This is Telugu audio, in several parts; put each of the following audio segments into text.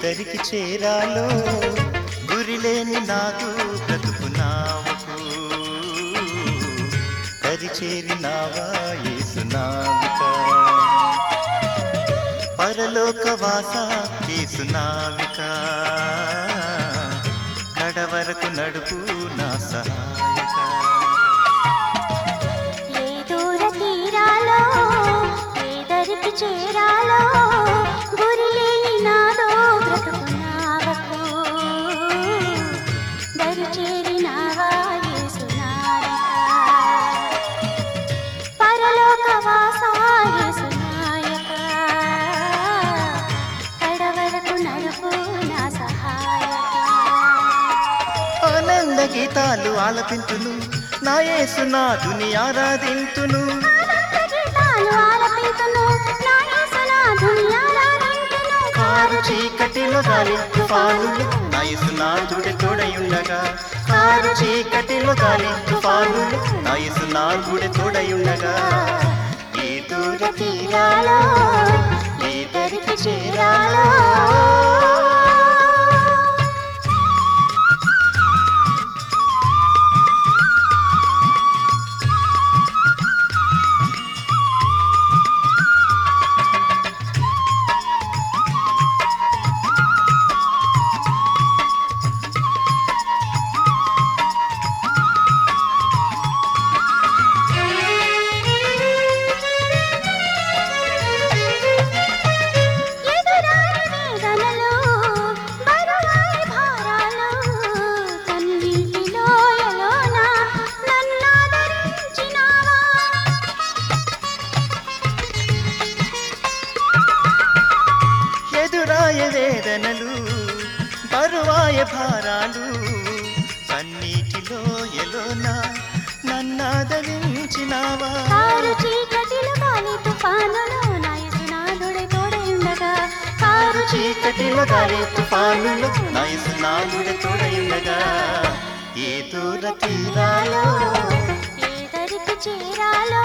దరికి చేరాలో గురిలేని నాదు బ్రతుకు నావకు దరి చేరినావా ఏసునావిక పరలోక వాస ఏసునావిక కడవరకు నడుపు నా సహాయక ఏ దూర తీరాలో ఏ దరికి చేరాలో గురిలేని నాదో బ్రతుకున్నావకు దరి చేరినావా యేసునాయక పరలోక వాస యేసునాయక కడవరకు నడుపు నా సహాయక ఆనంద గీతాలు ఆలపింతును నా యేసునాథుని ఆరాధింతును గీతాలు ఆలపింతును నా యేసునాథుని ఆరాధింతును కారు చీకటిలో గాలి తుఫానులు నా యేసునాథుడి తోడయుండగా కారు చీకటిలో గాలి తుఫానులు నా యేసునాథుడి తోడయుండగా ఏ దూర తీరాలో ఏ దరికి చేరాలో ఎదురాని వేదనలు, బరువాయి భారాలు, కన్నీటి లోయలోన నన్నాదరించినావా? ఎదురాయ వేదనలు బరువాయ భారాలు కన్నీటిలో ఎలోన నన్నాదరించినావా కారు చీకటిలో గాలి తుఫానులో నా యేసునాథుడే తోడయుండగా, కారు చీకటిలో గాలి తుఫానులు నా యేసునాథుడి తోడయుండగా ఏ దూర తీరాలో ఏ దరికి చేరాలో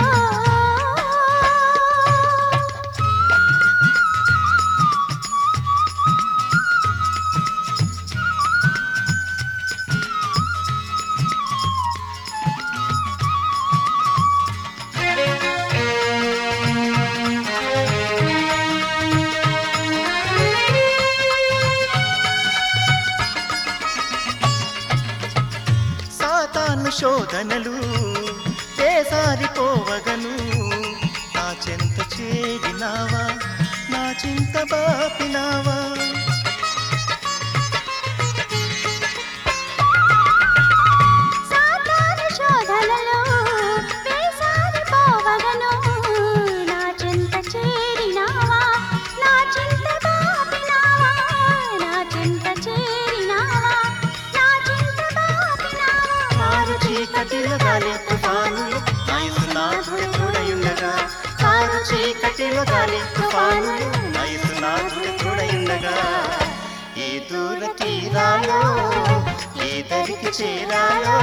సాతాను శోధనలు చేసారిపోవగను నా చెంత చేరినావా నా చింత బాపినావా సాతాను శోధనలో వేసారిపోవగను. నా చెంత చేరినావా, నా చింత బాపినావా, నా చింత చేరినావా, నా చింత బాపినావా. కారు చీకటిలో గాలి తుఫానులు నయసునాథుడి తోడయుండగా కారు చీకటిలో గాలి తుఫానులు నయసునాథుడి తోడయుండగా ఏ దూర తీరాలో ఏ దరికి చేరాలో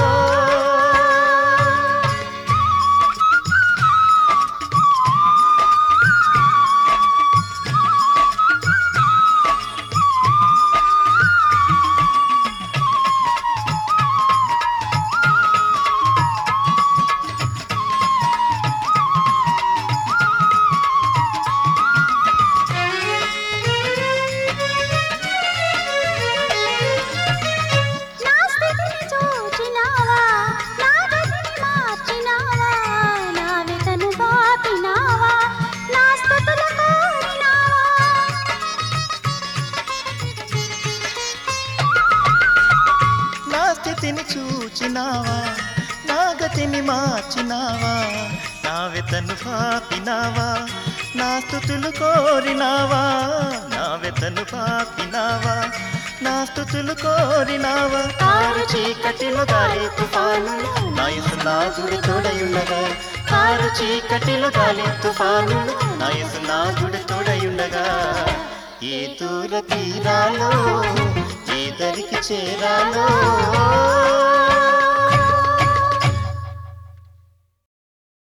నా స్థితిని చూచినావా, నా గతిని మార్చినావా, నా వెతను బాపినావా, నా స్తుతులు కోరినావా. నా స్థితిని చూచినావా నా గతిని మార్చినావా నా వెతను పాపినావా నా స్థుతులు కోరినావా నా వెతను పాపినావా నా స్థుతులు కోరినావా కారు చీకటిలో గాలి తుఫానులు నయసునాథుడి తోడయుండగా కారు చీకటిలో గాలి తుఫానులు నయసునాథుడి తోడయుండగా ఏ దూర తీరాలో ఏ దరికి చేరాలో